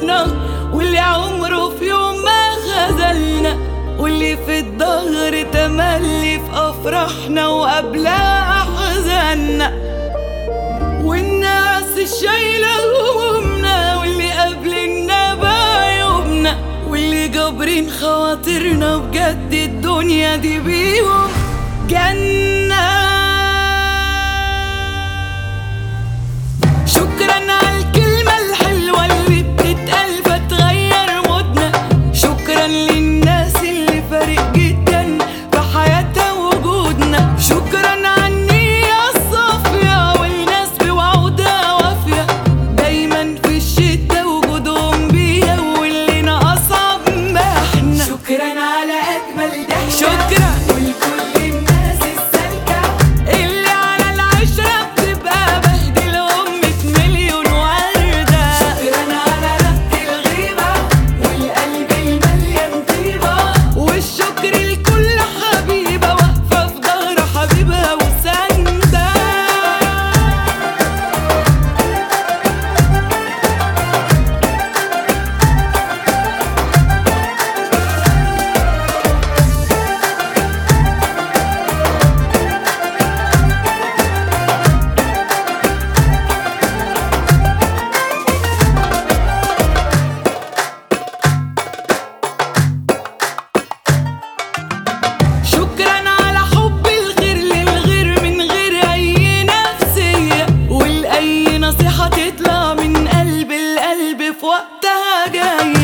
ظهرنا واللي عمره في يوم ما خذلنا واللي في الظهر تملي في أفراحنا وقبلها أحزاننا والناس الشايلة همومنا واللي قابلنا بعيوبنا واللي جابرين خواطرنا بجد الدنيا دي بيهم جنة شكرا على الكلمة الحلوة اللي بتتقال فتغير مودنا شكرا للناس اللي فارق جدا في حياتها وجودنا شكرا على النية الصافية والناس بوعودها وافية دايما في الشتا وجودهم بيها واللي أصعب ما احنا شكرا على اجمل ضحكه شكرا ولكل الناس السالكه اللي على العشرة بتبقى بهدلهم مية مليون وردة شكرا على ربط الغيبه والقلب المليان طيبه والشكر لكل حبيبة واقفة في ظهر حبيبها وساندة شكرا على حب الغير للغير من غير أي نفسية والأي نصيحة تطلع من قلب القلب في وقتها جاية